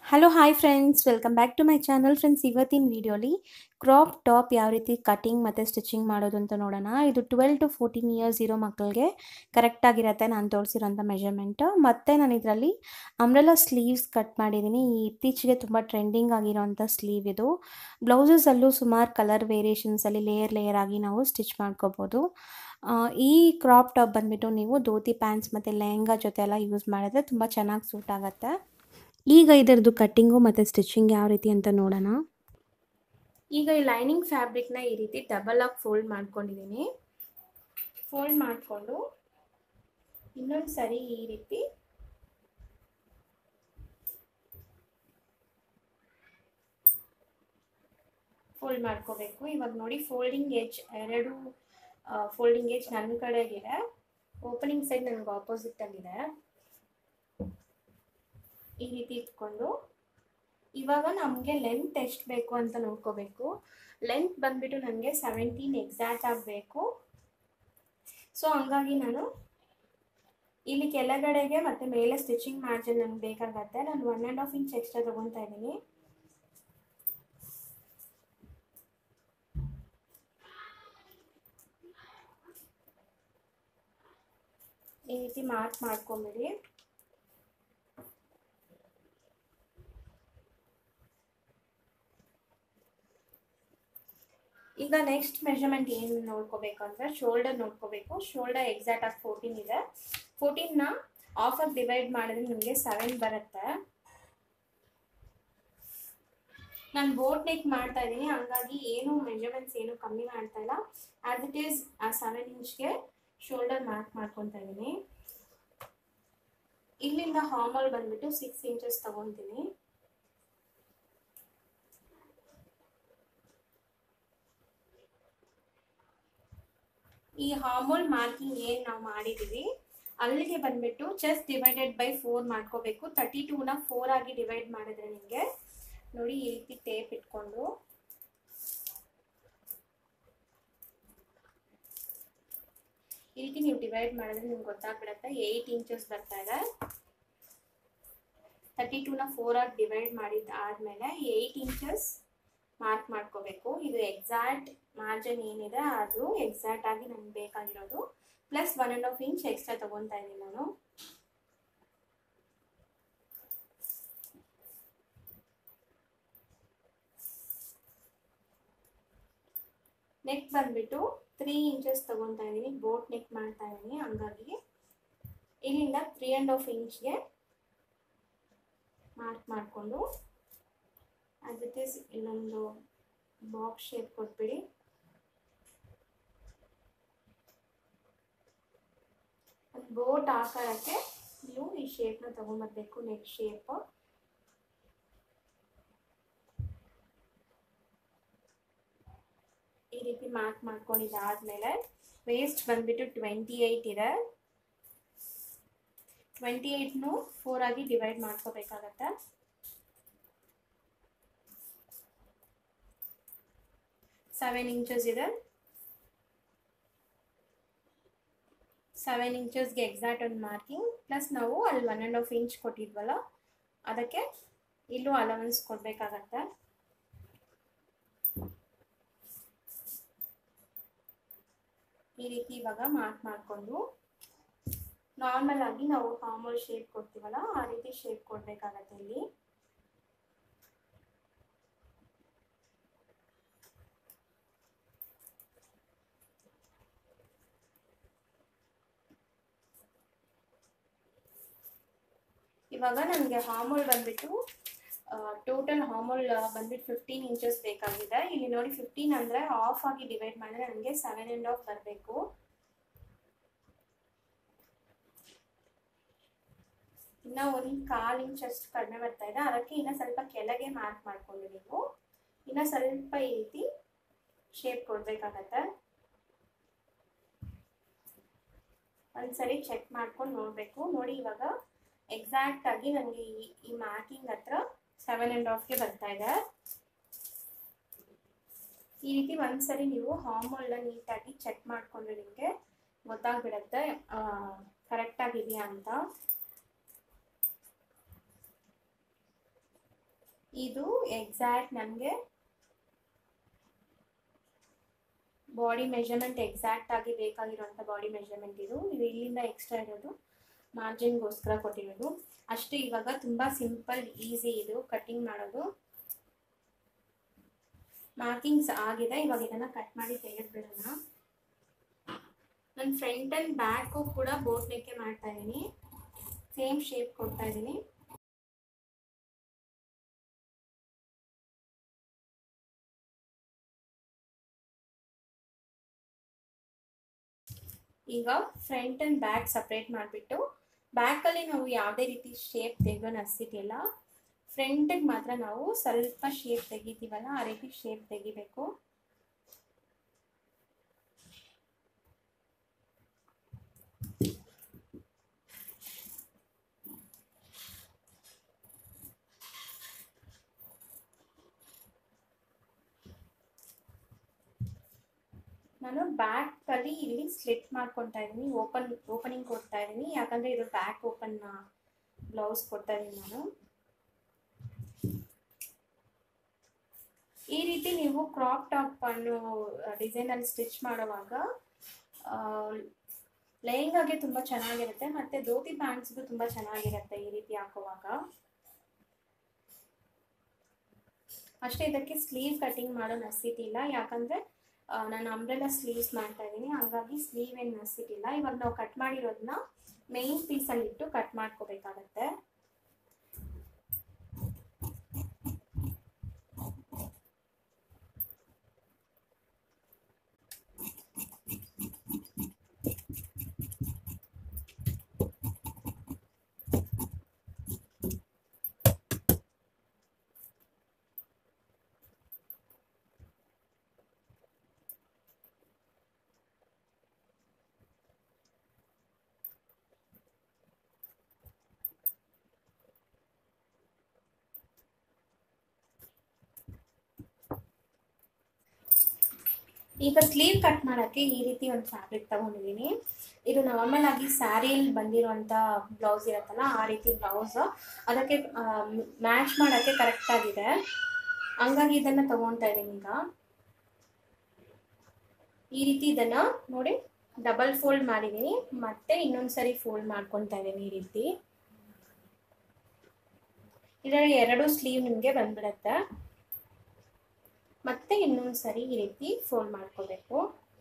hello hi friends welcome back to my channel friends ಇವತ್ತಿನ ವಿಡಿಯೋಲಿ crop top ಯಾವ ರೀತಿ ಕಟಿಂಗ್ ಮತ್ತು ಸ್ಟಿಚಿಂಗ್ ಮಾಡೋದು ಅಂತ ನೋಡೋಣ ಇದು ಟ್ವೆಲ್ ಟು ಫೋರ್ಟೀನ್ ಇಯರ್ಸ್ ಇರೋ ಮಕ್ಕಳಿಗೆ ಕರೆಕ್ಟಾಗಿರುತ್ತೆ ನಾನು ತೋರಿಸಿರೋಂಥ ಮೆಜರ್ಮೆಂಟು ಮತ್ತು ನಾನು ಇದರಲ್ಲಿ ಅಂಬ್ರೆಲಾ ಸ್ಲೀವ್ಸ್ ಕಟ್ ಮಾಡಿದ್ದೀನಿ ಈ ಇತ್ತೀಚೆಗೆ ತುಂಬ ಟ್ರೆಂಡಿಂಗ್ ಆಗಿರೋಂಥ ಸ್ಲೀವ್ ಇದು ಬ್ಲೌಸಸಲ್ಲೂ ಸುಮಾರು ಕಲರ್ ವೇರಿಯೇಷನ್ಸಲ್ಲಿ ಲೇಯರ್ ಲೇಯರ್ ಆಗಿ ನಾವು ಸ್ಟಿಚ್ ಮಾಡ್ಕೋಬೋದು ಆ, ಈ ಕ್ರಾಪ್ ಟಾಪ್ ಬಂದುಬಿಟ್ಟು ನೀವು ಧೋತಿ ಪ್ಯಾಂಟ್ಸ್ ಮತ್ತು ಲೆಹಂಗಾ ಜೊತೆ ಎಲ್ಲ ಯೂಸ್ ಮಾಡಿದ್ರೆ ತುಂಬ ಚೆನ್ನಾಗಿ ಸೂಟ್ ಆಗುತ್ತೆ ಈಗ ಇದರದ್ದು ಕಟ್ಟಿಂಗು ಮತ್ತು ಸ್ಟಿಚಿಂಗ್ ಯಾವ ರೀತಿ ಅಂತ ನೋಡೋಣ ಈಗ ಈ ಲೈನಿಂಗ್ ಫ್ಯಾಬ್ರಿಕ್ನ ಈ ರೀತಿ ಡಬಲ್ ಆಗಿ ಫೋಲ್ಡ್ ಮಾಡ್ಕೊಂಡಿದ್ದೀನಿ ಫೋಲ್ಡ್ ಮಾಡಿಕೊಂಡು ಇನ್ನೊಂದು ಸರಿ ಈ ರೀತಿ ಫೋಲ್ಡ್ ಮಾಡ್ಕೋಬೇಕು ಇವಾಗ ನೋಡಿ ಫೋಲ್ಡಿಂಗ್ ಏಜ್ ಎರಡು ಫೋಲ್ಡಿಂಗ್ ಏಜ್ ನನ್ನ ಕಡೆಗಿದೆ ಓಪನಿಂಗ್ ಸೈಡ್ ನನಗೆ ಆಪೋಸಿಟಲ್ಲಿದೆ ಈ ರೀತಿ ಇಟ್ಕೊಂಡು ಇವಾಗ ನಮಗೆ ಲೆಂತ್ ಎಷ್ಟು ಬೇಕು ಅಂತ ನೋಡ್ಕೋಬೇಕು ಲೆಂತ್ ಬಂದ್ಬಿಟ್ಟು ನನಗೆ ಸೆವೆಂಟೀನ್ ಎಕ್ಸಾಕ್ಟ್ ಆಗಬೇಕು ಸೊ ಹಂಗಾಗಿ ನಾನು ಇಲ್ಲಿ ಕೆಳಗಡೆಗೆ ಮತ್ತು ಮೇಲೆ ಸ್ಟಿಚಿಂಗ್ ಮಾರ್ಜಿನ್ ನನಗೆ ಬೇಕಾಗತ್ತೆ ನಾನು one and half inch extra ತೊಗೊತಾ ಇದ್ದೀನಿ ಈ ರೀತಿ ಮಾರ್ಕ್ ಮಾಡ್ಕೊಂಬಿಡಿ ಈಗ ನೆಕ್ಸ್ಟ್ ಮೆಷರ್ಮೆಂಟ್ ಏನು ನೋಡ್ಕೋಬೇಕು ಅಂದರೆ ಶೋಲ್ಡರ್ ನೋಡ್ಕೋಬೇಕು ಶೋಲ್ಡರ್ ಎಕ್ಸಾಕ್ಟ್ ಆಗಿ ಫೋರ್ಟೀನ್ ಇದೆ ಫೋರ್ಟೀನ್ನ ಆಫ್ ಆಗಿ ಡಿವೈಡ್ ಮಾಡಿದ್ರೆ ನಿಮಗೆ ಸೆವೆನ್ ಬರುತ್ತೆ ನಾನು ಬೋಟ್ ನೆಕ್ ಮಾಡ್ತಾ ಇದ್ದೀನಿ ಹಂಗಾಗಿ ಏನು ಮೆಜರ್ಮೆಂಟ್ಸ್ ಏನು ಕಮ್ಮಿ ಮಾಡ್ತಾ ಇಲ್ಲ ಆಸ್ ಇಟ್ ಈಸ್ ಆ ಸೆವೆನ್ ಇಂಚ್ಗೆ ಶೋಲ್ಡರ್ ಮಾರ್ಕ್ ಮಾಡ್ಕೊತಾ ಇದ್ದೀನಿ ಇಲ್ಲಿಂದ ಹಾಮಲ್ ಬಂದ್ಬಿಟ್ಟು ಸಿಕ್ಸ್ ಇಂಚಸ್ ತಗೊತೀನಿ ಈ ಹಾರ್ಮೋನ್ ಮಾರ್ಕಿಂಗ್ ಏನು ನಾವು ಮಾಡಿದ್ದೀವಿ ಅಲ್ಲಿಗೆ ಬಂದ್ಬಿಟ್ಟು ಚೆಸ್ಟ್ ಡಿವೈಡೆಡ್ ಬೈ ಫೋರ್ ಮಾಡ್ಕೋಬೇಕು ತರ್ಟಿ ಟೂನ ಫೋರ್ ಆಗಿ ಡಿವೈಡ್ ಮಾಡಿದ್ರೆ ನಿಮಗೆ ನೋಡಿ ಈ ರೀತಿ ಟೇಪ್ ಇಟ್ಕೊಂಡು ಈ ರೀತಿ ನೀವು ಡಿವೈಡ್ ಮಾಡಿದ್ರೆ ನಿಮ್ಗೆ ಗೊತ್ತಾಗ್ಬಿಡುತ್ತೆ ಏಯ್ಟ್ ಇಂಚಸ್ ಬರ್ತಾ ಇದೆ ತರ್ಟಿ ಟೂನ ಫೋರ್ ಆಗಿ ಡಿವೈಡ್ ಮಾಡಿದ ಆದಮೇಲೆ ಏಯ್ಟ್ ಇಂಚಸ್ ಮಾರ್ಕ್ ಮಾಡ್ಕೋಬೇಕು ಇದು ಎಕ್ಸಾಕ್ಟ್ ಮಾರ್ಜಿನ್ ಏನಿದೆ ಅದು ಎಕ್ಸಾಕ್ಟ್ ಆಗಿ ನಮ್ಗೆ ಬೇಕಾಗಿರೋದು plus one and half inch extra ತಗೊತಾ ಇದ್ದೀನಿ ನಾನು ನೆಕ್ ಬಂದ್ಬಿಟ್ಟು ತ್ರೀ ಇಂಚಸ್ ತಗೊತಾ ಇದ್ದೀನಿ ಬೋಟ್ ನೆಕ್ ಮಾಡ್ತಾ ಇದ್ದೀನಿ ಹಂಗಾಗಿ ಇಲ್ಲಿಂದ ತ್ರೀ ಆ್ಯಂಡ್ ಹಾಫ್ ಇಂಚ್ಗೆ ಮಾರ್ಕ್ ಮಾಡಿಕೊಂಡು ಆಸ್ ಇಟ್ ಈಸ್ ಇಲ್ಲೊಂದು ಬಾಕ್ಸ್ ಶೇಪ್ ಕೊಟ್ಬಿಡಿ ಬೋಟ್ ಆಕಾರಕ್ಕೆ ನೀವು ಈ ಶೇಪ್ನ ತಗೊಂಬರ್ಬೇಕು ನೆಕ್ ಶೇಪ್ ಈ ರೀತಿ ಮಾರ್ಕ್ ಮಾಡ್ಕೊಂಡಿದ್ದಾದ್ಮೇಲೆ ವೇಸ್ಟ್ ಬಂದ್ಬಿಟ್ಟು ಟ್ವೆಂಟಿ ಏಯ್ಟ್ ಇದೆ ಟ್ವೆಂಟಿ ಏಯ್ಟ್ನು ಫೋರ್ ಆಗಿ ಡಿವೈಡ್ ಮಾಡ್ಕೋಬೇಕಾಗತ್ತೆ ಸೆವೆನ್ ಇಂಚಸ್ ಇದೆ ಸೆವೆನ್ ಇಂಚಸ್ಗೆ ಎಕ್ಸಾಕ್ಟ್ ಒಂದು ಮಾರ್ಕಿಂಗ್ ಪ್ಲಸ್ ನಾವು ಅಲ್ಲಿ ಒನ್ ಆ್ಯಂಡ್ ಹಾಫ್ ಇಂಚ್ ಕೊಟ್ಟಿದ್ವಲ್ಲ ಅದಕ್ಕೆ ಇಲ್ಲೂ ಅಲವೆನ್ಸ್ ಕೊಡಬೇಕಾಗತ್ತೆ ಈ ರೀತಿ ಇವಾಗ ಮಾರ್ಕ್ ಮಾಡಿಕೊಂಡು ನಾರ್ಮಲ್ ಆಗಿ ನಾವು ಹಾರ್ಮೋಲ್ ಶೇಪ್ ಕೊಡ್ತೀವಲ್ಲ ಆ ರೀತಿ ಶೇಪ್ ಕೊಡಬೇಕಾಗತ್ತೆ ಇಲ್ಲಿ ಇವಾಗ ನನಗೆ ಹಾರ್ಮೋಲ್ ಬಂದ್ಬಿಟ್ಟು ಟೋಟಲ್ ಹಾರ್ಮೋಲ್ ಬಂದ್ಬಿಟ್ಟು ಫಿಫ್ಟೀನ್ ಇಂಚಸ್ ಬೇಕಾಗಿದೆ ಇಲ್ಲಿ ನೋಡಿ ಫಿಫ್ಟೀನ್ ಅಂದರೆ ಆಫ್ ಆಗಿ ಡಿವೈಡ್ ಮಾಡಿದ್ರೆ ನನಗೆ ಸೆವೆನ್ ಆ್ಯಂಡ್ ಆಫ್ ಬರಬೇಕು ಇನ್ನು ಒಂದು ಕಾಲು ಇಂಚ್ ಅಷ್ಟು ಕಡಿಮೆ ಬರ್ತಾ ಇದೆ ಅದಕ್ಕೆ ಇನ್ನು ಸ್ವಲ್ಪ ಕೆಳಗೆ ಮಾರ್ಕ್ ಮಾಡಿಕೊಂಡು ನೀವು ಇನ್ನು ಸ್ವಲ್ಪ ಈ ರೀತಿ ಶೇಪ್ ಕೊಡಬೇಕಾಗತ್ತೆ ಒಂದ್ಸರಿ ಚೆಕ್ ಮಾಡ್ಕೊಂಡು ನೋಡಬೇಕು ನೋಡಿ ಇವಾಗ ಎಕ್ಸಾಕ್ಟ್ ಆಗಿ ನನಗೆ ಈ ಈ ಮಾರ್ಕಿಂಗ್ ಹತ್ರ ಸೆವೆನ್ ಆ್ಯಂಡ್ ಹಾಫ್ಗೆ ಬರ್ತಾ ಇದೆ ಈ ರೀತಿ ಒಂದ್ಸರಿ ನೀವು ಹಾರ್ಮೋಲ್ನ ನೀಟಾಗಿ ಚೆಕ್ ಮಾಡಿಕೊಂಡ್ರೆ ನಿಮಗೆ ಗೊತ್ತಾಗ್ಬಿಡತ್ತೆ ಕರೆಕ್ಟಾಗಿದೆಯಾ ಅಂತ ಇದು ಎಕ್ಸಾಕ್ಟ್ ನನಗೆ ಬಾಡಿ ಮೆಷರ್ಮೆಂಟ್ ಎಕ್ಸಾಕ್ಟ್ ಆಗಿ ಬೇಕಾಗಿರುವಂಥ ಬಾಡಿ ಮೆಷರ್ಮೆಂಟ್ ಇದು ಇದು ಇಲ್ಲಿಂದ ಎಕ್ಸ್ಟ್ರಾ ಇರೋದು ಮಾರ್ಜಿನ್ಗೋಸ್ಕರ ಕೊಟ್ಟಿರೋದು ಅಷ್ಟೇ ಇವಾಗ ತುಂಬ ಸಿಂಪಲ್ ಈಸಿ ಇದು ಕಟ್ಟಿಂಗ್ ಮಾಡೋದು ಮಾರ್ಕಿಂಗ್ಸ್ ಆಗಿದೆ ಇವಾಗ ಇದನ್ನು ಕಟ್ ಮಾಡಿ ತೆಗೆದ್ಬಿಡೋಣ ನನ್ನ ಫ್ರಂಟ್ ಆ್ಯಂಡ್ ಬ್ಯಾಕು ಕೂಡ ಬೋಟ್ ನೆಕ್ಕೆ ಮಾಡ್ತಾ ಇದ್ದೀನಿ ಸೇಮ್ ಶೇಪ್ ಕೊಡ್ತಾ ಇದ್ದೀನಿ ಈಗ ಫ್ರಂಟ್ ಆ್ಯಂಡ್ ಬ್ಯಾಕ್ ಸಪ್ರೇಟ್ ಮಾಡಿಬಿಟ್ಟು ಬ್ಯಾಕಲ್ಲಿ ನಾವು ಯಾವುದೇ ರೀತಿ ಶೇಪ್ ತೆಗೆದು ನಸಿತಿಲ್ಲ ಫ್ರಂಟಿಗೆ ಮಾತ್ರ ನಾವು ಸ್ವಲ್ಪ ಶೇಪ್ ತೆಗಿತೀವಲ್ಲ ಆ ರೀತಿ ಶೇಪ್ ತೆಗಿಬೇಕು ನಾನು ಬ್ಯಾಕಲ್ಲಿ ಇಲ್ಲಿ ಸ್ಲಿಟ್ ಮಾಡ್ಕೊತಾ ಇದ್ದೀನಿ ಓಪನ್ ಓಪನಿಂಗ್ ಕೊಡ್ತಾ ಇದ್ದೀನಿ ಯಾಕಂದರೆ ಇದು ಬ್ಯಾಕ್ ಓಪನ್ ಬ್ಲೌಸ್ ಕೊಡ್ತಾ ಇದ್ದೀನಿ ನಾನು ಈ ರೀತಿ ನೀವು ಕ್ರಾಪ್ ಟಾಪ್ ಅನ್ನು ಡಿಸೈನಲ್ಲಿ ಸ್ಟಿಚ್ ಮಾಡುವಾಗ ಲೆಹಂಗಾಗೆ ತುಂಬ ಚೆನ್ನಾಗಿರುತ್ತೆ ಮತ್ತು ಧೋತಿ ಪ್ಯಾಂಟ್ಸ್ಗೂ ತುಂಬ ಚೆನ್ನಾಗಿರುತ್ತೆ ಈ ರೀತಿ ಹಾಕುವಾಗ ಅಷ್ಟೇ ಇದಕ್ಕೆ ಸ್ಲೀವ್ ಕಟಿಂಗ್ ಮಾಡೋ ನಸಿತಿಲ್ಲ ಯಾಕಂದರೆ ನಾನು ಅಂಬ್ರೆಲಾ ಸ್ಲೀವ್ಸ್ ಮಾಡ್ತಾ ಇದ್ದೀನಿ ಹಾಗಾಗಿ ಸ್ಲೀವ್ ಏನು ನಸಿತಿಲ್ಲ ಇವಾಗ ನಾವು ಕಟ್ ಮಾಡಿರೋದನ್ನ ಮೇನ್ ಪೀಸಲ್ಲಿ ಇಟ್ಟು ಕಟ್ ಮಾಡ್ಕೋಬೇಕಾಗತ್ತೆ ಈಗ ಸ್ಲೀವ್ ಕಟ್ ಮಾಡೋಕ್ಕೆ ಈ ರೀತಿ ಒಂದು ಫ್ಯಾಬ್ರಿಕ್ ತಗೊಂಡಿದ್ದೀನಿ ಇದು ನಾರ್ಮಲ್ ಆಗಿ ಸ್ಯಾರಿಯಲ್ಲಿ ಬಂದಿರುವಂಥ ಬ್ಲೌಸ್ ಇರುತ್ತಲ್ಲ ಆ ರೀತಿ ಬ್ಲೌಸ್ ಅದಕ್ಕೆ ಮ್ಯಾಚ್ ಮಾಡೋಕ್ಕೆ ಕರೆಕ್ಟಾಗಿದೆ ಹಂಗಾಗಿ ಇದನ್ನು ತಗೊತಾ ಇದ್ದೀನಿ ಈಗ ಈ ರೀತಿ ಇದನ್ನು ನೋಡಿ ಡಬಲ್ ಫೋಲ್ಡ್ ಮಾಡಿದ್ದೀನಿ ಮತ್ತೆ ಇನ್ನೊಂದು ಸರಿ ಫೋಲ್ಡ್ ಮಾಡ್ಕೊತಾ ಇದ್ದೀನಿ ಈ ರೀತಿ ಇದರಲ್ಲಿ ಎರಡು ಸ್ಲೀವ್ ನಿಮಗೆ ಬಂದ್ಬಿಡುತ್ತೆ ಮತ್ತೆ ಇನ್ನೊಂದು ಸರಿ ಈ ರೀತಿ ಫೋಲ್ಡ್ ಮಾಡ್ಕೋಬೇಕು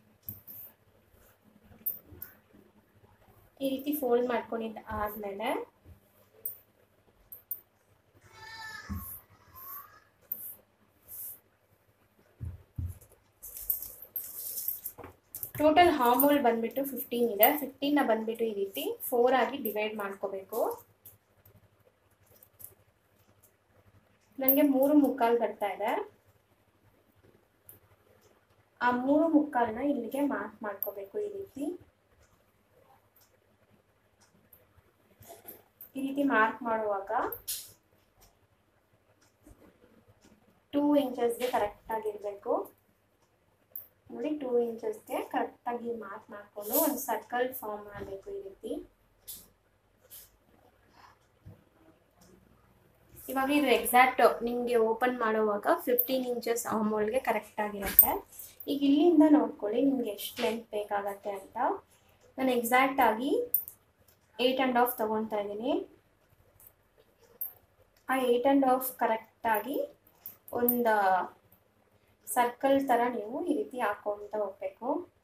ಈ ರೀತಿ ಫೋಲ್ಡ್ ಮಾಡ್ಕೊಂಡಿದ್ದ ಆದಮೇಲೆ ಟೋಟಲ್ ಹಾರ್ಮೋಲ್ ಬಂದ್ಬಿಟ್ಟು ಫಿಫ್ಟೀನ್ ಇದೆ ಫಿಫ್ಟೀನ್ನ ಬಂದ್ಬಿಟ್ಟು ಈ ರೀತಿ ಫೋರ್ ಆಗಿ ಡಿವೈಡ್ ಮಾಡ್ಕೋಬೇಕು ನನಗೆ ಮೂರು ಮುಕ್ಕಾಲು ಬರ್ತಾ ಇದೆ ಆ ಮೂರು ಮುಕ್ಕಾಲನ್ನ ಇಲ್ಲಿಗೆ ಮಾರ್ಕ್ ಮಾಡ್ಕೋಬೇಕು ಈ ರೀತಿ ಈ ರೀತಿ ಮಾರ್ಕ್ ಮಾಡುವಾಗ ಟೂ ಇಂಚಸ್ಗೆ ಕರೆಕ್ಟಾಗಿರಬೇಕು ನೋಡಿ ಟೂ ಇಂಚಸ್ಗೆ ಕರೆಕ್ಟಾಗಿ ಮಾರ್ಕ್ ಮಾಡಿಕೊಂಡು ಒಂದು ಸರ್ಕಲ್ ಫಾರ್ಮ್ ಮಾಡಬೇಕು ಈ ರೀತಿ ಇವಾಗ ಇದು ಎಕ್ಸಾಕ್ಟ್ ನಿಮಗೆ ಓಪನ್ ಮಾಡುವಾಗ ಫಿಫ್ಟೀನ್ ಇಂಚಸ್ ಆಮೋಲ್ಗೆ ಕರೆಕ್ಟಾಗಿರುತ್ತೆ ಈಗ ಇಲ್ಲಿಂದ ನೋಡ್ಕೊಳ್ಳಿ ನಿಮ್ಗೆ ಎಷ್ಟು ಲೆಂತ್ ಬೇಕಾಗತ್ತೆ ಅಂತ ನಾನು ಎಕ್ಸಾಕ್ಟ್ ಆಗಿ ಏಯ್ಟ್ ಆ್ಯಂಡ್ ಹಾಫ್ ತೊಗೊತಾ ಇದ್ದೀನಿ ಆ ಏಯ್ಟ್ ಆ್ಯಂಡ್ ಹಾಫ್ ಕರೆಕ್ಟಾಗಿ ಒಂದು ಸರ್ಕಲ್ ಥರ ನೀವು ಈ ರೀತಿ ಹಾಕ್ಕೊತ ಹೋಗ್ಬೇಕು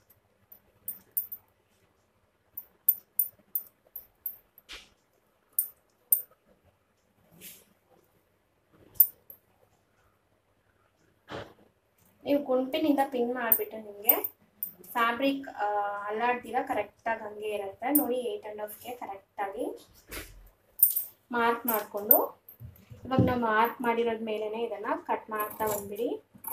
ನೀವು ಗುಂಪಿನಿಂದ ಪಿನ್ ಮಾಡಿಬಿಟ್ಟು ನಿಮಗೆ ಫ್ಯಾಬ್ರಿಕ್ ಅಲ್ಲಾಡ್ದಿರ ಕರೆಕ್ಟಾಗಿ ಹಂಗೆ ಇರುತ್ತೆ ನೋಡಿ ಏಯ್ಟ್ ಆ್ಯಂಡ್ ಹಾಫ್ಗೆ ಕರೆಕ್ಟಾಗಿ ಮಾರ್ಕ್ ಮಾಡಿಕೊಂಡು ಇವಾಗ ನಾವು ಮಾರ್ಕ್ ಮಾಡಿರೋದ ಮೇಲೇ ಇದನ್ನು ಕಟ್ ಮಾಡ್ತಾ ಬಂದ್ಬಿಡಿ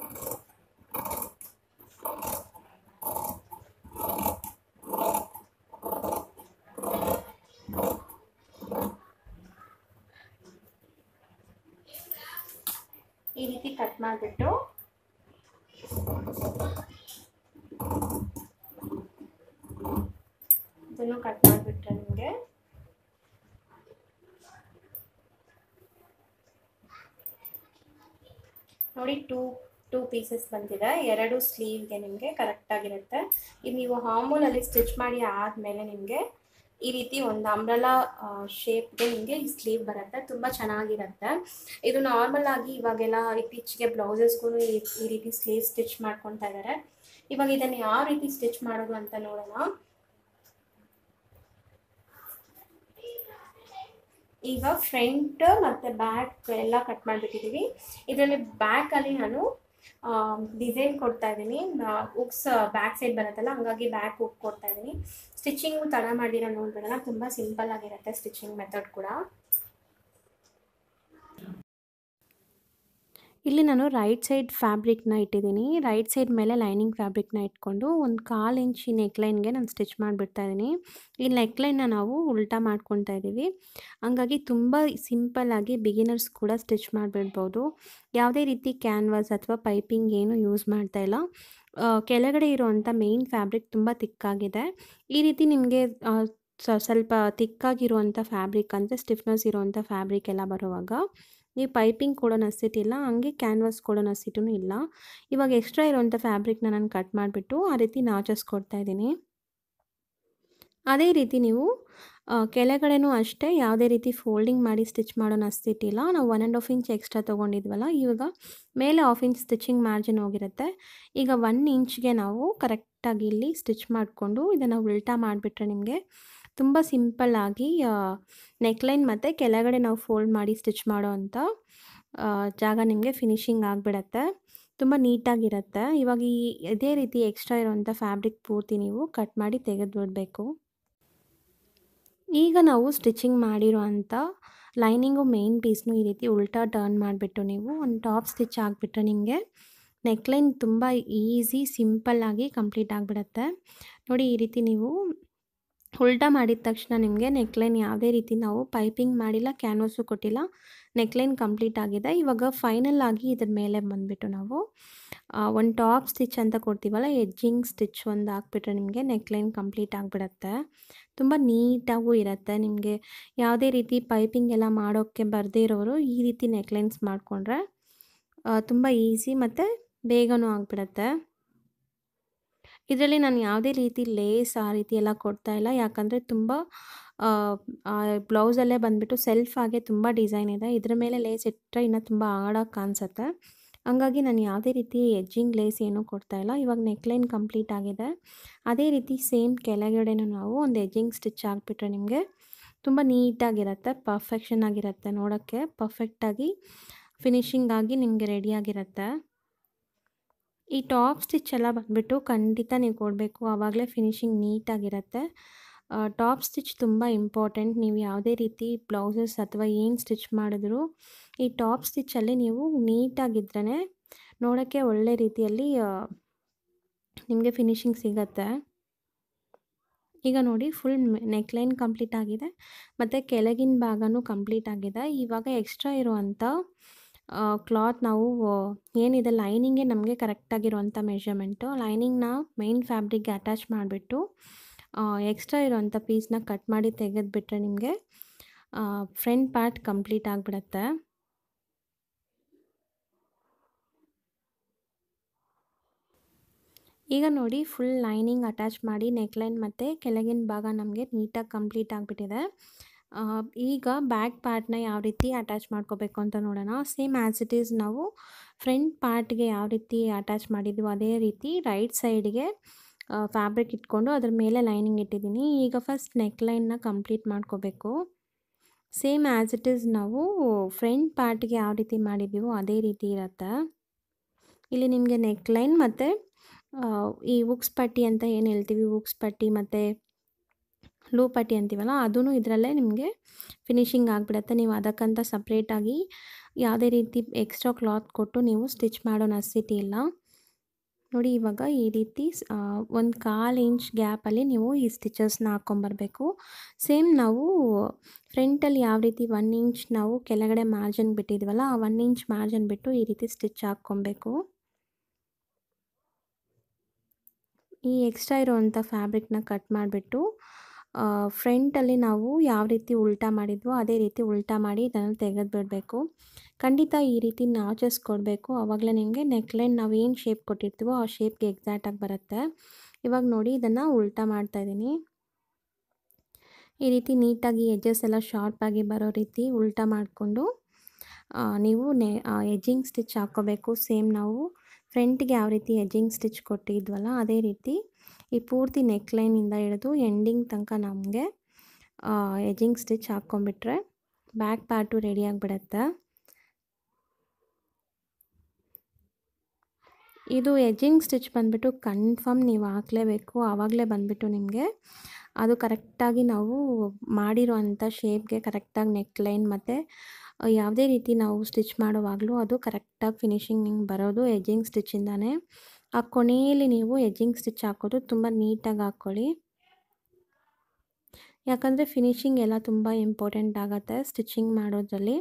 ಈ ರೀತಿ ಕಟ್ ಮಾಡಿಬಿಟ್ಟು ಇದನ್ನು ಕಟ್ ಮಾಡಿಬಿಟ್ರೆ ನಿಮಗೆ ನೋಡಿ ಟೂ ಟೂ ಪೀಸಸ್ ಬಂದಿದೆ ಎರಡು ಸ್ಲೀವ್ಗೆ ನಿಮಗೆ ಕರೆಕ್ಟಾಗಿರುತ್ತೆ ಇದು ನೀವು ಹಾಮೂಲಲ್ಲಿ ಸ್ಟಿಚ್ ಮಾಡಿ ಆದಮೇಲೆ ನಿಮಗೆ ಈ ರೀತಿ ಒಂದು ಅಂಬ್ರಲಾ ಶೇಪ್ಗೆ ನಿಮಗೆ ಈ ಸ್ಲೀವ್ ಬರುತ್ತೆ ತುಂಬ ಚೆನ್ನಾಗಿರುತ್ತೆ ಇದು ನಾರ್ಮಲ್ ಆಗಿ ಇವಾಗೆಲ್ಲ ಇತ್ತೀಚೆಗೆ ಬ್ಲೌಸಸ್ಗೂ ಈ ಈ ರೀತಿ ಸ್ಲೀವ್ ಸ್ಟಿಚ್ ಮಾಡ್ಕೊತಾ ಇದ್ದಾರೆ ಇವಾಗ ಇದನ್ನು ಯಾವ ರೀತಿ ಸ್ಟಿಚ್ ಮಾಡೋದು ಅಂತ ನೋಡೋಣ ಈಗ ಫ್ರಂಟ್ ಮತ್ತು ಬ್ಯಾಕ್ ಎಲ್ಲ ಕಟ್ ಮಾಡಿಬಿಟ್ಟಿದ್ದೀವಿ ಇದರಲ್ಲಿ ಬ್ಯಾಕಲ್ಲಿ ನಾನು ಡಿಸೈನ್ ಕೊಡ್ತಾ ಇದ್ದೀನಿ ಉಕ್ಸ್ ಬ್ಯಾಕ್ ಸೈಡ್ ಬರುತ್ತಲ್ಲ ಹಂಗಾಗಿ ಬ್ಯಾಕ್ ಉಕ್ ಕೊಡ್ತಾ ಇದ್ದೀನಿ ಸ್ಟಿಚಿಂಗು ತಡ ಮಾಡಿರೋ ನೋಡ್ಬಿಡೋಣ ತುಂಬ ಸಿಂಪಲ್ ಆಗಿರುತ್ತೆ ಸ್ಟಿಚಿಂಗ್ ಮೆಥಡ್ ಕೂಡ ಇಲ್ಲಿ ನಾನು ರೈಟ್ ಸೈಡ್ ಫ್ಯಾಬ್ರಿಕ್ನ ಇಟ್ಟಿದ್ದೀನಿ ರೈಟ್ ಸೈಡ್ ಮೇಲೆ ಲೈನಿಂಗ್ ಫ್ಯಾಬ್ರಿಕ್ನ ಇಟ್ಕೊಂಡು ಒಂದು ಕಾಲು ಇಂಚಿ ನೆಕ್ಲೈನ್ಗೆ ನಾನು ಸ್ಟಿಚ್ ಮಾಡಿಬಿಡ್ತಾ ಇದ್ದೀನಿ ಈ ನೆಕ್ಲೈನ್ನ ನಾವು ಉಲ್ಟಾ ಮಾಡ್ಕೊತಾ ಇದ್ದೀವಿ ಹಂಗಾಗಿ ತುಂಬ ಸಿಂಪಲ್ಲಾಗಿ ಬಿಗಿನರ್ಸ್ ಕೂಡ ಸ್ಟಿಚ್ ಮಾಡಿಬಿಡ್ಬೋದು ಯಾವುದೇ ರೀತಿ ಕ್ಯಾನ್ವಾಸ್ ಅಥವಾ ಪೈಪಿಂಗ್ ಏನು ಯೂಸ್ ಮಾಡ್ತಾ ಇಲ್ಲ ಕೆಳಗಡೆ ಇರುವಂಥ ಮೇಯ್ನ್ ಫ್ಯಾಬ್ರಿಕ್ ತುಂಬ ತಿಕ್ಕಾಗಿದೆ ಈ ರೀತಿ ನಿಮಗೆ ಸ್ವಲ್ಪ ತಿಕ್ಕಾಗಿರುವಂಥ ಫ್ಯಾಬ್ರಿಕ್ ಅಂದರೆ ಸ್ಟಿಫ್ನೆಸ್ ಇರುವಂಥ ಫ್ಯಾಬ್ರಿಕ್ ಎಲ್ಲ ಬರುವಾಗ ನೀವು ಪೈಪಿಂಗ್ ಕೊಡೋ ನೆಸಿಟಿ ಇಲ್ಲ ಹಂಗೆ ಕ್ಯಾನ್ವಾಸ್ ಕೊಡೋ ನೆಸಿಟಿನೂ ಇಲ್ಲ ಇವಾಗ ಎಕ್ಸ್ಟ್ರಾ ಇರೋವಂಥ ಫ್ಯಾಬ್ರಿಕ್ನ ನಾನು ಕಟ್ ಮಾಡಿಬಿಟ್ಟು ಆ ರೀತಿ ನಾಚಸ್ ಕೊಡ್ತಾ ಇದ್ದೀನಿ ಅದೇ ರೀತಿ ನೀವು ಕೆಳಗಡೆನೂ ಅಷ್ಟೇ ಯಾವುದೇ ರೀತಿ ಫೋಲ್ಡಿಂಗ್ ಮಾಡಿ ಸ್ಟಿಚ್ ಮಾಡೋ ನೆಸಿಟಿ ಇಲ್ಲ ನಾವು one and half inch extra ತೊಗೊಂಡಿದ್ವಲ್ಲ ಇವಾಗ ಮೇಲೆ ಹಾಫ್ ಇಂಚ್ ಸ್ಟಿಚಿಂಗ್ ಮಾರ್ಜಿನ್ ಹೋಗಿರುತ್ತೆ ಈಗ ಒನ್ ಇಂಚ್ಗೆ ನಾವು ಕರೆಕ್ಟಾಗಿ ಇಲ್ಲಿ ಸ್ಟಿಚ್ ಮಾಡಿಕೊಂಡು ಇದನ್ನು ಉಲ್ಟಾ ಮಾಡಿಬಿಟ್ರೆ ನಿಮಗೆ ತುಂಬ ಸಿಂಪಲ್ಲಾಗಿ ನೆಕ್ಲೈನ್ ಮತ್ತು ಕೆಳಗಡೆ ನಾವು ಫೋಲ್ಡ್ ಮಾಡಿ ಸ್ಟಿಚ್ ಮಾಡೋ ಅಂಥ ಜಾಗ ನಿಮಗೆ ಫಿನಿಶಿಂಗ್ ಆಗಿಬಿಡತ್ತೆ ತುಂಬ ನೀಟಾಗಿರುತ್ತೆ ಇವಾಗ ಈ ಇದೇ ರೀತಿ ಎಕ್ಸ್ಟ್ರಾ ಇರೋವಂಥ ಫ್ಯಾಬ್ರಿಕ್ ಪೂರ್ತಿ ನೀವು ಕಟ್ ಮಾಡಿ ತೆಗೆದುಬಿಡಬೇಕು ಈಗ ನಾವು ಸ್ಟಿಚಿಂಗ್ ಮಾಡಿರೋ ಅಂಥ ಲೈನಿಂಗು ಮೇನ್ ಪೀಸ್ನು ಈ ರೀತಿ ಉಲ್ಟಾ ಟರ್ನ್ ಮಾಡಿಬಿಟ್ಟು ನೀವು ಒಂದು ಟಾಪ್ ಸ್ಟಿಚ್ ಆಗಿಬಿಟ್ರೆ ನಿಮಗೆ ನೆಕ್ಲೈನ್ ತುಂಬ ಈಸಿ ಸಿಂಪಲ್ಲಾಗಿ ಕಂಪ್ಲೀಟ್ ಆಗಿಬಿಡತ್ತೆ ನೋಡಿ ಈ ರೀತಿ ನೀವು ಉಲ್ಟಾ ಮಾಡಿದ ತಕ್ಷಣ ನಿಮಗೆ ನೆಕ್ಲೈನ್ ಯಾವುದೇ ರೀತಿ ನಾವು ಪೈಪಿಂಗ್ ಮಾಡಿಲ್ಲ ಕ್ಯಾನ್ವಸು ಕೊಟ್ಟಿಲ್ಲ ನೆಕ್ಲೈನ್ ಕಂಪ್ಲೀಟ್ ಆಗಿದೆ ಇವಾಗ ಫೈನಲ್ ಆಗಿ ಇದ್ರ ಮೇಲೆ ಬಂದುಬಿಟ್ಟು ನಾವು ಒಂದು ಟಾಪ್ ಸ್ಟಿಚ್ ಅಂತ ಕೊಡ್ತೀವಲ್ಲ ಎಡ್ಜಿಂಗ್ ಸ್ಟಿಚ್ ಒಂದು ಹಾಕ್ಬಿಟ್ರೆ ನಿಮಗೆ ನೆಕ್ಲೈನ್ ಕಂಪ್ಲೀಟ್ ಆಗಿಬಿಡತ್ತೆ ತುಂಬ ನೀಟಾಗೂ ಇರುತ್ತೆ ನಿಮಗೆ ಯಾವುದೇ ರೀತಿ ಪೈಪಿಂಗ್ ಎಲ್ಲ ಮಾಡೋಕ್ಕೆ ಬರದೇ ಇರೋರು ಈ ರೀತಿ ನೆಕ್ಲೈನ್ಸ್ ಮಾಡಿಕೊಂಡ್ರೆ ತುಂಬ ಈಸಿ ಮತ್ತು ಬೇಗನೂ ಆಗಿಬಿಡತ್ತೆ ಇದರಲ್ಲಿ ನಾನು ಯಾವುದೇ ರೀತಿ ಲೇಸ್ ಆ ರೀತಿ ಎಲ್ಲ ಕೊಡ್ತಾ ಇಲ್ಲ ಯಾಕಂದರೆ ತುಂಬ ಬ್ಲೌಸಲ್ಲೇ ಬಂದುಬಿಟ್ಟು ಸೆಲ್ಫಾಗೆ ತುಂಬ ಡಿಸೈನ್ ಇದೆ ಇದ್ರ ಮೇಲೆ ಲೇಸ್ ಇಟ್ಟರೆ ಇನ್ನೂ ತುಂಬ ಆಡೋಕೆ ಕಾಣಿಸುತ್ತೆ ಹಂಗಾಗಿ ನಾನು ಯಾವುದೇ ರೀತಿ ಎಡ್ಜಿಂಗ್ ಲೇಸ್ ಏನೂ ಕೊಡ್ತಾ ಇಲ್ಲ ಇವಾಗ ನೆಕ್ಲೈನ್ ಕಂಪ್ಲೀಟ್ ಆಗಿದೆ ಅದೇ ರೀತಿ ಸೇಮ್ ಕೆಳಗಡೆನೂ ನಾವು ಒಂದು ಎಡ್ಜಿಂಗ್ ಸ್ಟಿಚ್ ಹಾಕ್ಬಿಟ್ರೆ ನಿಮಗೆ ತುಂಬ ನೀಟಾಗಿರುತ್ತೆ ಪರ್ಫೆಕ್ಷನ್ ಆಗಿರುತ್ತೆ ನೋಡೋಕ್ಕೆ ಪರ್ಫೆಕ್ಟಾಗಿ ಫಿನಿಶಿಂಗ್ ಆಗಿ ನಿಮಗೆ ರೆಡಿಯಾಗಿರುತ್ತೆ ಈ ಟಾಪ್ ಸ್ಟಿಚ್ ಎಲ್ಲ ಬಂದುಬಿಟ್ಟು ಖಂಡಿತ ನೀವು ಕೊಡಬೇಕು ಆವಾಗಲೇ ಫಿನಿಶಿಂಗ್ ನೀಟಾಗಿರುತ್ತೆ ಟಾಪ್ ಸ್ಟಿಚ್ ತುಂಬ ಇಂಪಾರ್ಟೆಂಟ್ ನೀವು ಯಾವುದೇ ರೀತಿ ಬ್ಲೌಸಸ್ ಅಥವಾ ಏನು ಸ್ಟಿಚ್ ಮಾಡಿದ್ರು ಈ ಟಾಪ್ ಸ್ಟಿಚ್ಚಲ್ಲಿ ನೀವು ನೀಟಾಗಿದ್ರೇ ನೋಡೋಕ್ಕೆ ಒಳ್ಳೆ ರೀತಿಯಲ್ಲಿ ನಿಮಗೆ ಫಿನಿಶಿಂಗ್ ಸಿಗತ್ತೆ ಈಗ ನೋಡಿ ಫುಲ್ ನೆಕ್ಲೈನ್ ಕಂಪ್ಲೀಟ್ ಆಗಿದೆ ಮತ್ತು ಕೆಳಗಿನ ಭಾಗನೂ ಕಂಪ್ಲೀಟ್ ಆಗಿದೆ ಇವಾಗ ಎಕ್ಸ್ಟ್ರಾ ಇರುವಂಥ ಕ್ಲಾತ್ ನಾವು ಏನಿದೆ ಲೈನಿಂಗೇ ನಮಗೆ ಕರೆಕ್ಟಾಗಿರುವಂಥ ಮೆಷರ್ಮೆಂಟು ಲೈನಿಂಗ್ನ ಮೈನ್ ಫ್ಯಾಬ್ರಿಕ್ಗೆ ಅಟ್ಯಾಚ್ ಮಾಡಿಬಿಟ್ಟು ಎಕ್ಸ್ಟ್ರಾ ಇರೋವಂಥ ಪೀಸ್ನ ಕಟ್ ಮಾಡಿ ತೆಗೆದುಬಿಟ್ರೆ ನಿಮಗೆ ಫ್ರಂಟ್ ಪಾರ್ಟ್ ಕಂಪ್ಲೀಟ್ ಆಗಿಬಿಡತ್ತೆ ಈಗ ನೋಡಿ ಫುಲ್ ಲೈನಿಂಗ್ ಅಟ್ಯಾಚ್ ಮಾಡಿ ನೆಕ್ಲೈನ್ ಮತ್ತು ಕೆಳಗಿನ ಭಾಗ ನಮಗೆ ನೀಟಾಗಿ ಕಂಪ್ಲೀಟ್ ಆಗಿಬಿಟ್ಟಿದೆ ಈಗ ಬ್ಯಾಕ್ ಪಾರ್ಟ್ನ ಯಾವ ರೀತಿ ಅಟ್ಯಾಚ್ ಮಾಡ್ಕೋಬೇಕು ಅಂತ ನೋಡೋಣ ಸೇಮ್ ಆ್ಯಸ್ ಇಟ್ ಈಸ್ ನಾವು ಫ್ರಂಟ್ ಪಾರ್ಟ್ಗೆ ಯಾವ ರೀತಿ ಅಟ್ಯಾಚ್ ಮಾಡಿದ್ವಿ ಅದೇ ರೀತಿ ರೈಟ್ ಸೈಡ್ಗೆ ಫ್ಯಾಬ್ರಿಕ್ ಇಟ್ಕೊಂಡು ಅದ್ರ ಮೇಲೆ ಲೈನಿಂಗ್ ಇಟ್ಟಿದ್ದೀನಿ ಈಗ ಫಸ್ಟ್ ನೆಕ್ಲೈನ್ನ ಕಂಪ್ಲೀಟ್ ಮಾಡ್ಕೋಬೇಕು ಸೇಮ್ ಆ್ಯಸ್ ಇಟ್ ಈಸ್ ನಾವು ಫ್ರಂಟ್ ಪಾರ್ಟ್ಗೆ ಯಾವ ರೀತಿ ಮಾಡಿದ್ದೀವೋ ಅದೇ ರೀತಿ ಇರುತ್ತೆ ಇಲ್ಲಿ ನಿಮಗೆ ನೆಕ್ಲೈನ್ ಮತ್ತು ಈ ಉಕ್ಸ್ ಪಟ್ಟಿ ಅಂತ ಏನು ಹೇಳ್ತೀವಿ ಉಕ್ಸ್ ಪಟ್ಟಿ ಮತ್ತು ಲೂ ಪಟ್ಟಿ ಅಂತೀವಲ್ಲ ಅದೂ ಇದರಲ್ಲೇ ನಿಮಗೆ ಫಿನಿಶಿಂಗ್ ಆಗಿಬಿಡುತ್ತೆ ನೀವು ಅದಕ್ಕಂತ ಸಪ್ರೇಟಾಗಿ ಯಾವುದೇ ರೀತಿ ಎಕ್ಸ್ಟ್ರಾ ಕ್ಲಾತ್ ಕೊಟ್ಟು ನೀವು ಸ್ಟಿಚ್ ಮಾಡೋ ನೆಸಿಟಿ ಇಲ್ಲ ನೋಡಿ ಇವಾಗ ಈ ರೀತಿ ಒಂದು ಕಾಲು ಇಂಚ್ ಗ್ಯಾಪಲ್ಲಿ ನೀವು ಈ ಸ್ಟಿಚಸ್ನ ಹಾಕ್ಕೊಂಬರ್ಬೇಕು ಸೇಮ್ ನಾವು ಫ್ರಂಟಲ್ಲಿ ಯಾವ ರೀತಿ ಒನ್ ಇಂಚ್ ನಾವು ಕೆಳಗಡೆ ಮಾರ್ಜಿನ್ ಬಿಟ್ಟಿದ್ವಲ್ಲ ಆ ಒನ್ ಇಂಚ್ ಮಾರ್ಜಿನ್ ಬಿಟ್ಟು ಈ ರೀತಿ ಸ್ಟಿಚ್ ಹಾಕ್ಕೊಬೇಕು ಈ ಎಕ್ಸ್ಟ್ರಾ ಇರೋವಂಥ ಫ್ಯಾಬ್ರಿಕ್ನ ಕಟ್ ಮಾಡಿಬಿಟ್ಟು ಫ್ರಂಟಲ್ಲಿ ನಾವು ಯಾವ ರೀತಿ ಉಲ್ಟಾ ಮಾಡಿದ್ವೋ ಅದೇ ರೀತಿ ಉಲ್ಟಾ ಮಾಡಿ ಇದನ್ನು ತೆಗೆದು ಬಿಡಬೇಕು ಖಂಡಿತ ಈ ರೀತಿ ನಾಚಸ್ ಕೊಡಬೇಕು ಆವಾಗಲೇ ನಿಮಗೆ ನೆಕ್ಲೈನ್ ನಾವು ಏನು ಶೇಪ್ ಕೊಟ್ಟಿರ್ತೀವೋ ಆ ಶೇಪ್ಗೆ ಎಕ್ಸಾಕ್ಟಾಗಿ ಬರುತ್ತೆ ಇವಾಗ ನೋಡಿ ಇದನ್ನು ಉಲ್ಟಾ ಮಾಡ್ತಾಯಿದ್ದೀನಿ ಈ ರೀತಿ ನೀಟಾಗಿ ಎಡ್ಜಸ್ ಎಲ್ಲ ಶಾರ್ಪಾಗಿ ಬರೋ ರೀತಿ ಉಲ್ಟಾ ಮಾಡಿಕೊಂಡು ನೀವು ನೆ ಎಜ್ಜಿಂಗ್ ಸ್ಟಿಚ್ ಹಾಕ್ಕೋಬೇಕು ಸೇಮ್ ನಾವು ಫ್ರಂಟ್ಗೆ ಯಾವ ರೀತಿ ಎಜ್ಜಿಂಗ್ ಸ್ಟಿಚ್ ಕೊಟ್ಟಿದ್ವಲ್ಲ ಅದೇ ರೀತಿ ಈ ಪೂರ್ತಿ ನೆಕ್ಲೈನಿಂದ ಹಿಡಿದು ಎಂಡಿಂಗ್ ತನಕ ನಮಗೆ ಎಜ್ಜಿಂಗ್ ಸ್ಟಿಚ್ ಹಾಕ್ಕೊಂಬಿಟ್ರೆ ಬ್ಯಾಕ್ ಪಾರ್ಟು ರೆಡಿ ಆಗಿಬಿಡತ್ತೆ ಇದು ಎಜ್ಜಿಂಗ್ ಸ್ಟಿಚ್ ಬಂದುಬಿಟ್ಟು ಕನ್ಫರ್ಮ್ ನೀವು ಹಾಕಲೇಬೇಕು ಆವಾಗಲೇ ಬಂದುಬಿಟ್ಟು ನಿಮಗೆ ಅದು ಕರೆಕ್ಟಾಗಿ ನಾವು ಮಾಡಿರೋ ಅಂಥ ಶೇಪ್ಗೆ ಕರೆಕ್ಟಾಗಿ ನೆಕ್ಲೈನ್ ಮತ್ತು ಯಾವುದೇ ರೀತಿ ನಾವು ಸ್ಟಿಚ್ ಮಾಡುವಾಗಲೂ ಅದು ಕರೆಕ್ಟಾಗಿ ಫಿನಿಶಿಂಗ್ ನಿಂಗೆ ಬರೋದು ಎಜ್ಜಿಂಗ್ ಸ್ಟಿಚ್ಚಿಂದಾನೇ ಆ ಕೊನೆಯಲ್ಲಿ ನೀವು ಎಜ್ಜಿಂಗ್ ಸ್ಟಿಚ್ ಹಾಕೋದು ತುಂಬ ನೀಟಾಗಿ ಹಾಕ್ಕೊಳ್ಳಿ ಯಾಕಂದರೆ ಫಿನಿಶಿಂಗ್ ಎಲ್ಲ ತುಂಬ ಇಂಪಾರ್ಟೆಂಟ್ ಆಗುತ್ತೆ ಸ್ಟಿಚಿಂಗ್ ಮಾಡೋದ್ರಲ್ಲಿ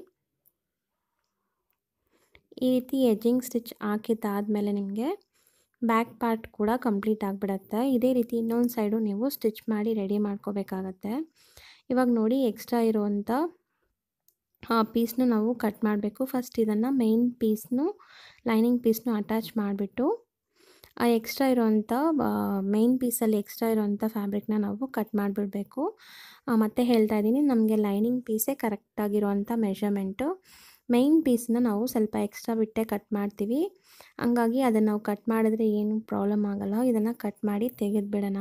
ಈ ರೀತಿ ಎಜ್ಜಿಂಗ್ ಸ್ಟಿಚ್ ಹಾಕಿದ್ದಾದಮೇಲೆ ನಿಮಗೆ ಬ್ಯಾಕ್ ಪಾರ್ಟ್ ಕೂಡ ಕಂಪ್ಲೀಟ್ ಆಗಿಬಿಡತ್ತೆ ಇದೇ ರೀತಿ ಇನ್ನೊಂದು ಸೈಡು ನೀವು ಸ್ಟಿಚ್ ಮಾಡಿ ರೆಡಿ ಮಾಡ್ಕೋಬೇಕಾಗತ್ತೆ ಇವಾಗ ನೋಡಿ ಎಕ್ಸ್ಟ್ರಾ ಇರುವಂಥ ಪೀಸ್ನು ನಾವು ಕಟ್ ಮಾಡಬೇಕು ಫಸ್ಟ್ ಇದನ್ನು ಮೇಯ್ನ್ ಪೀಸ್ನು ಲೈನಿಂಗ್ ಪೀಸ್ನು ಅಟ್ಯಾಚ್ ಮಾಡಿಬಿಟ್ಟು ಆ ಎಕ್ಸ್ಟ್ರಾ ಇರೋವಂಥ ಮೇಯ್ನ್ ಪೀಸಲ್ಲಿ ಎಕ್ಸ್ಟ್ರಾ ಇರೋವಂಥ ಫ್ಯಾಬ್ರಿಕ್ನ ನಾವು ಕಟ್ ಮಾಡಿಬಿಡಬೇಕು ಮತ್ತೆ ಹೇಳ್ತಾ ಇದ್ದೀನಿ ನಮಗೆ ಲೈನಿಂಗ್ ಪೀಸೇ ಕರೆಕ್ಟಾಗಿರೋವಂಥ ಮೆಷರ್ಮೆಂಟು ಮೇಯ್ನ್ ಪೀಸ್ನ ನಾವು ಸ್ವಲ್ಪ ಎಕ್ಸ್ಟ್ರಾ ಬಿಟ್ಟೆ ಕಟ್ ಮಾಡ್ತೀವಿ ಹಂಗಾಗಿ ಅದನ್ನು ನಾವು ಕಟ್ ಮಾಡಿದ್ರೆ ಏನು ಪ್ರಾಬ್ಲಮ್ ಆಗಲ್ಲ ಇದನ್ನು ಕಟ್ ಮಾಡಿ ತೆಗೆದುಬಿಡೋಣ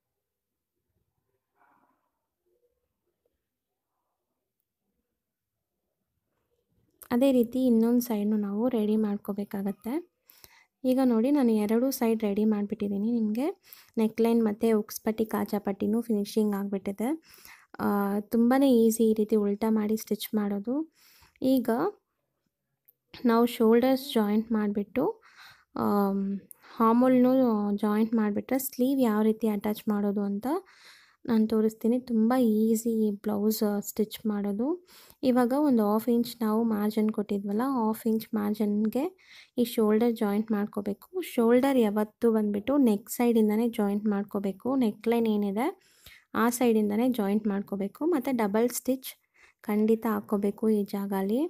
ಅದೇ ರೀತಿ ಇನ್ನೊಂದು ಸೈಡ್ನು ನಾವು ರೆಡಿ ಮಾಡ್ಕೋಬೇಕಾಗತ್ತೆ ಈಗ ನೋಡಿ ನಾನು ಎರಡೂ ಸೈಡ್ ರೆಡಿ ಮಾಡಿಬಿಟ್ಟಿದ್ದೀನಿ ನಿಮಗೆ ನೆಕ್ಲೈನ್ ಮತ್ತು ಉಕ್ಸ್ಪಟ್ಟಿ ಕಾಜಾಪಟ್ಟಿನೂ ಫಿನಿಶಿಂಗ್ ಆಗಿಬಿಟ್ಟಿದೆ ತುಂಬಾ ಈಸಿ ಈ ರೀತಿ ಉಲ್ಟಾ ಮಾಡಿ ಸ್ಟಿಚ್ ಮಾಡೋದು ಈಗ ನಾವು ಶೋಲ್ಡರ್ಸ್ ಜಾಯಿಂಟ್ ಮಾಡಿಬಿಟ್ಟು ಹಾಮೋಲ್ನು ಜಾಯಿಂಟ್ ಮಾಡಿಬಿಟ್ರೆ ಸ್ಲೀವ್ ಯಾವ ರೀತಿ ಅಟ್ಯಾಚ್ ಮಾಡೋದು ಅಂತ ನಾನು ತೋರಿಸ್ತೀನಿ ತುಂಬ ಈಸಿ ಬ್ಲೌಸ್ ಸ್ಟಿಚ್ ಮಾಡೋದು ಇವಾಗ ಒಂದು ಹಾಫ್ ಇಂಚ್ ನಾವು ಮಾರ್ಜನ್ ಕೊಟ್ಟಿದ್ವಲ್ಲ ಹಾಫ್ ಇಂಚ್ ಮಾರ್ಜನ್ಗೆ ಈ ಶೋಲ್ಡರ್ ಜಾಯಿಂಟ್ ಮಾಡ್ಕೋಬೇಕು ಶೋಲ್ಡರ್ ಯಾವತ್ತೂ ಬಂದುಬಿಟ್ಟು ನೆಕ್ ಸೈಡಿಂದನೇ ಜಾಯಿಂಟ್ ಮಾಡ್ಕೋಬೇಕು ನೆಕ್ಲೈನ್ ಏನಿದೆ ಆ ಸೈಡಿಂದನೇ ಜಾಯಿಂಟ್ ಮಾಡ್ಕೋಬೇಕು ಮತ್ತು ಡಬಲ್ ಸ್ಟಿಚ್ ಖಂಡಿತ ಹಾಕ್ಕೋಬೇಕು ಈ ಜಾಗಲಿ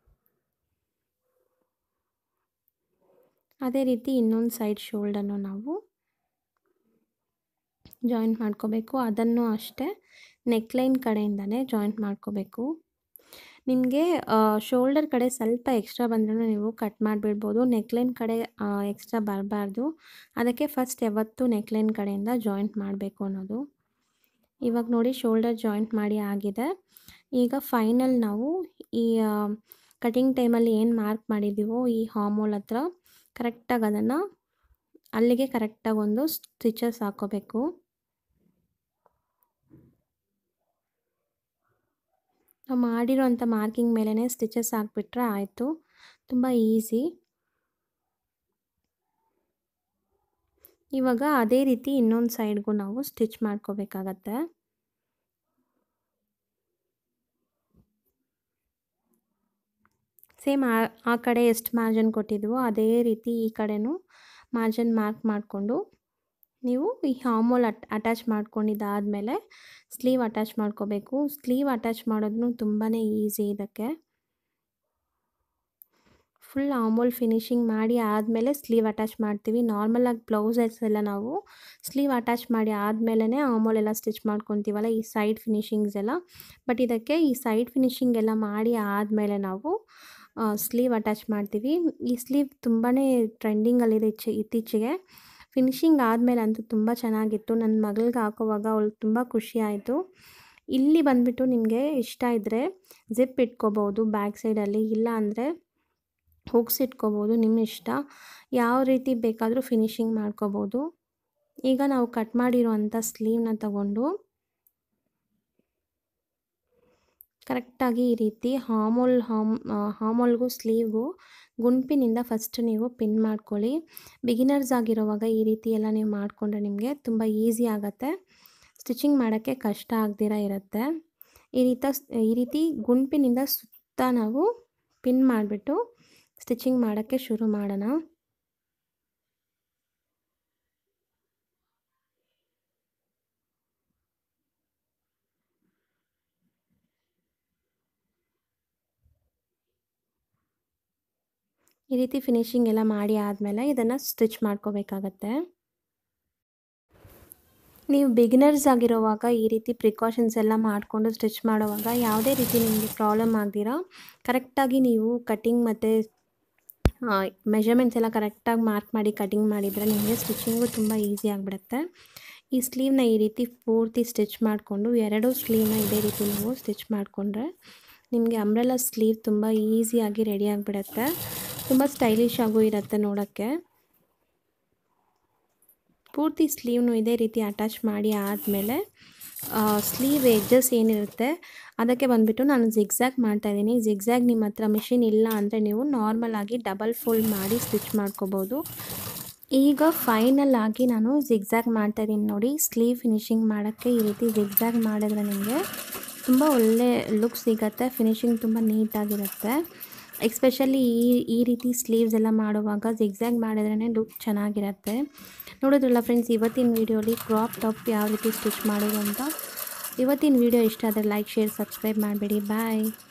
ಅದೇ ರೀತಿ ಇನ್ನೊಂದು ಸೈಡ್ ಶೋಲ್ಡರ್ನು ನಾವು ಜಾಯಿಂಟ್ ಮಾಡ್ಕೋಬೇಕು ಅದನ್ನು ಅಷ್ಟೇ ನೆಕ್ಲೈನ್ ಕಡೆಯಿಂದನೇ ಜಾಯಿಂಟ್ ಮಾಡ್ಕೋಬೇಕು ನಿಮಗೆ ಶೋಲ್ಡರ್ ಕಡೆ ಸ್ವಲ್ಪ ಎಕ್ಸ್ಟ್ರಾ ಬಂದ್ರೂ ನೀವು ಕಟ್ ಮಾಡಿಬಿಡ್ಬೋದು ನೆಕ್ಲೈನ್ ಕಡೆ ಎಕ್ಸ್ಟ್ರಾ ಬರಬಾರ್ದು ಅದಕ್ಕೆ ಫಸ್ಟ್ ಯಾವತ್ತೂ ನೆಕ್ಲೈನ್ ಕಡೆಯಿಂದ ಜಾಯಿಂಟ್ ಮಾಡಬೇಕು ಅನ್ನೋದು ಇವಾಗ ನೋಡಿ ಶೋಲ್ಡರ್ ಜಾಯಿಂಟ್ ಮಾಡಿ ಆಗಿದೆ ಈಗ ಫೈನಲ್ ನಾವು ಈ ಕಟಿಂಗ್ ಟೈಮಲ್ಲಿ ಏನು ಮಾರ್ಕ್ ಮಾಡಿದ್ದೀವೋ ಈ ಹಾಮೋಲ್ ಹತ್ರ ಕರೆಕ್ಟಾಗಿ ಅದನ್ನು ಅಲ್ಲಿಗೆ ಕರೆಕ್ಟಾಗಿ ಒಂದು ಸ್ಟಿಚಸ್ ಹಾಕೋಬೇಕು ನಾವು ಮಾಡಿರೋಂಥ ಮಾರ್ಕಿಂಗ್ ಮೇಲೇ ಸ್ಟಿಚಸ್ ಹಾಕ್ಬಿಟ್ರೆ ಆಯಿತು ತುಂಬ ಈಸಿ ಇವಾಗ ಅದೇ ರೀತಿ ಇನ್ನೊಂದು ಸೈಡ್ಗೂ ನಾವು ಸ್ಟಿಚ್ ಮಾಡ್ಕೋಬೇಕಾಗತ್ತೆ ಸೇಮ್ ಆ ಆ ಕಡೆ ಎಷ್ಟು ಮಾರ್ಜನ್ ಕೊಟ್ಟಿದ್ವೋ ಅದೇ ರೀತಿ ಈ ಕಡೆನೂ ಮಾರ್ಜನ್ ಮಾರ್ಕ್ ಮಾಡಿಕೊಂಡು ನೀವು ಈ ಹಾಮೋಲ್ ಅಟ್ ಅಟ್ಯಾಚ್ ಮಾಡ್ಕೊಂಡಿದ್ದಾದಮೇಲೆ ಸ್ಲೀವ್ ಅಟ್ಯಾಚ್ ಮಾಡ್ಕೋಬೇಕು ಸ್ಲೀವ್ ಅಟ್ಯಾಚ್ ಮಾಡೋದು ತುಂಬಾ ಈಸಿ ಇದಕ್ಕೆ ಫುಲ್ ಆಮೋಲ್ ಫಿನಿಶಿಂಗ್ ಮಾಡಿ ಆದಮೇಲೆ ಸ್ಲೀವ್ ಅಟ್ಯಾಚ್ ಮಾಡ್ತೀವಿ ನಾರ್ಮಲಾಗಿ ಬ್ಲೌಸಸ್ ಎಲ್ಲ ನಾವು ಸ್ಲೀವ್ ಅಟ್ಯಾಚ್ ಮಾಡಿ ಆದಮೇಲೆ ಆಮೋಲ್ ಎಲ್ಲ ಸ್ಟಿಚ್ ಮಾಡ್ಕೊತೀವಲ್ಲ ಈ ಸೈಡ್ ಫಿನಿಶಿಂಗ್ಸ್ ಎಲ್ಲ ಬಟ್ ಇದಕ್ಕೆ ಈ ಸೈಡ್ ಫಿನಿಶಿಂಗ್ ಎಲ್ಲ ಮಾಡಿ ಆದಮೇಲೆ ನಾವು ಸ್ಲೀವ್ ಅಟ್ಯಾಚ್ ಮಾಡ್ತೀವಿ ಈ ಸ್ಲೀವ್ ತುಂಬಾ ಟ್ರೆಂಡಿಂಗಲ್ಲಿದೆ ಇಚ್ಚೆ ಇತ್ತೀಚೆಗೆ ಫಿನಿಶಿಂಗ್ ಆದಮೇಲೆ ಅಂತೂ ತುಂಬ ಚೆನ್ನಾಗಿತ್ತು ನನ್ನ ಮಗಳಿಗೆ ಹಾಕೋವಾಗ ಅವಳಿಗೆ ತುಂಬ ಖುಷಿ ಆಯಿತು ಇಲ್ಲಿ ಬಂದುಬಿಟ್ಟು ನಿಮಗೆ ಇಷ್ಟ ಇದ್ದರೆ ಜಿಪ್ ಇಟ್ಕೋಬೋದು ಬ್ಯಾಕ್ ಸೈಡಲ್ಲಿ ಇಲ್ಲ ಅಂದರೆ ಹುಕ್ಸ್ ಇಟ್ಕೋಬೋದು ನಿಮ್ಮ ಇಷ್ಟ ಯಾವ ರೀತಿ ಬೇಕಾದರೂ ಫಿನಿಶಿಂಗ್ ಮಾಡ್ಕೋಬೋದು ಈಗ ನಾವು ಕಟ್ ಮಾಡಿರೋವಂಥ ಸ್ಲೀವ್ನ ತಗೊಂಡು ಕರೆಕ್ಟಾಗಿ ಈ ರೀತಿ ಹಾಮೋಲ್ ಹಾಮ್ ಹಾಮೋಲ್ಗೂ ಸ್ಲೀವ್ಗೂ ಗುಂಪಿನಿಂದ ಫಸ್ಟ್ ನೀವು ಪಿನ್ ಮಾಡ್ಕೊಳ್ಳಿ ಬಿಗಿನರ್ಸ್ ಆಗಿರೋವಾಗ ಈ ರೀತಿ ಎಲ್ಲ ನೀವು ಮಾಡಿಕೊಂಡ್ರೆ ನಿಮಗೆ ತುಂಬ ಈಸಿ ಆಗುತ್ತೆ ಸ್ಟಿಚಿಂಗ್ ಮಾಡೋಕ್ಕೆ ಕಷ್ಟ ಆಗದಿರ ಇರುತ್ತೆ ಈ ರೀತ ಈ ರೀತಿ ಗುಂಪಿನಿಂದ ಸುತ್ತ ನಾವು ಪಿನ್ ಮಾಡಿಬಿಟ್ಟು ಸ್ಟಿಚಿಂಗ್ ಮಾಡೋಕ್ಕೆ ಶುರು ಮಾಡೋಣ ಈ ರೀತಿ ಫಿನಿಶಿಂಗ್ ಎಲ್ಲ ಮಾಡಿ ಆದಮೇಲೆ ಇದನ್ನು ಸ್ಟಿಚ್ ಮಾಡ್ಕೋಬೇಕಾಗತ್ತೆ ನೀವು ಬಿಗಿನರ್ಸ್ ಆಗಿರೋವಾಗ ಈ ರೀತಿ ಪ್ರಿಕಾಷನ್ಸ್ ಎಲ್ಲ ಮಾಡಿಕೊಂಡು ಸ್ಟಿಚ್ ಮಾಡೋವಾಗ ಯಾವುದೇ ರೀತಿ ನಿಮಗೆ ಪ್ರಾಬ್ಲಮ್ ಆಗ್ದಿರ ಕರೆಕ್ಟಾಗಿ ನೀವು ಕಟ್ಟಿಂಗ್ ಮತ್ತು ಮೆಷರ್ಮೆಂಟ್ಸ್ ಎಲ್ಲ ಕರೆಕ್ಟಾಗಿ ಮಾರ್ಕ್ ಮಾಡಿ ಕಟಿಂಗ್ ಮಾಡಿದರೆ ನಿಮಗೆ ಸ್ಟಿಚಿಂಗು ತುಂಬ ಈಸಿ ಆಗಿಬಿಡುತ್ತೆ ಈ ಸ್ಲೀವ್ನ ಈ ರೀತಿ ಪೂರ್ತಿ ಸ್ಟಿಚ್ ಮಾಡಿಕೊಂಡು ಎರಡೂ ಸ್ಲೀವ್ನ ಇದೇ ರೀತಿ ನೀವು ಸ್ಟಿಚ್ ಮಾಡಿಕೊಂಡ್ರೆ ನಿಮಗೆ ಅಂಬ್ರೆಲಾ ಸ್ಲೀವ್ ತುಂಬ ಈಸಿಯಾಗಿ ರೆಡಿ ಆಗಿಬಿಡುತ್ತೆ ತುಂಬ ಸ್ಟೈಲಿಶ್ ಆಗೂ ಇರುತ್ತೆ ನೋಡೋಕ್ಕೆ ಪೂರ್ತಿ ಸ್ಲೀವ್ನು ಇದೇ ರೀತಿ ಅಟ್ಯಾಚ್ ಮಾಡಿ ಆದಮೇಲೆ ಸ್ಲೀವ್ ಎಡ್ಜಸ್ ಏನಿರುತ್ತೆ ಅದಕ್ಕೆ ಬಂದುಬಿಟ್ಟು ನಾನು ಜಿಗ್ಝ್ಯಾಗ್ ಮಾಡ್ತಾಯಿದ್ದೀನಿ ಜಿಗ್ಝ್ಯಾಗ್ ನಿಮ್ಮ ಹತ್ರ ಮಿಷಿನ್ ಇಲ್ಲ ಅಂದರೆ ನೀವು ನಾರ್ಮಲ್ ಆಗಿ ಡಬಲ್ ಫೋಲ್ಡ್ ಮಾಡಿ ಸ್ಟಿಚ್ ಮಾಡ್ಕೋಬೋದು ಈಗ ಫೈನಲ್ ಆಗಿ ನಾನು ಜಿಗ್ಝ್ಯಾಗ್ ಮಾಡ್ತಾಯಿದ್ದೀನಿ ನೋಡಿ ಸ್ಲೀವ್ ಫಿನಿಶಿಂಗ್ ಮಾಡೋಕ್ಕೆ ಈ ರೀತಿ ಜಿಗ್ಝ್ಯಾಗ್ ಮಾಡಿದ್ರೆ ನಿಮಗೆ ತುಂಬ ಒಳ್ಳೆ ಲುಕ್ ಸಿಗುತ್ತೆ ಫಿನಿಶಿಂಗ್ ತುಂಬ ನೀಟಾಗಿರುತ್ತೆ ಎಕ್ಸ್ಪೆಷಲಿ ಈ ಈ ರೀತಿ ಸ್ಲೀವ್ಸ್ ಎಲ್ಲ ಮಾಡುವಾಗ ಜಿಗ್ಝ್ಯಾಗ್ ಮಾಡಿದ್ರೇ ಲುಕ್ ಚೆನ್ನಾಗಿರುತ್ತೆ ನೋಡೋದ್ರಲ್ಲ ಫ್ರೆಂಡ್ಸ್ ಇವತ್ತಿನ ವೀಡಿಯೋಲಿ ಕ್ರಾಪ್ ಟಾಪ್ ಯಾವ ರೀತಿ ಸ್ಟಿಚ್ ಮಾಡೋದು ಅಂತ ಇವತ್ತಿನ ವೀಡಿಯೋ ಇಷ್ಟ ಆದರೆ ಲೈಕ್ ಶೇರ್ ಸಬ್ಸ್ಕ್ರೈಬ್ ಮಾಡಬೇಡಿ ಬಾಯ್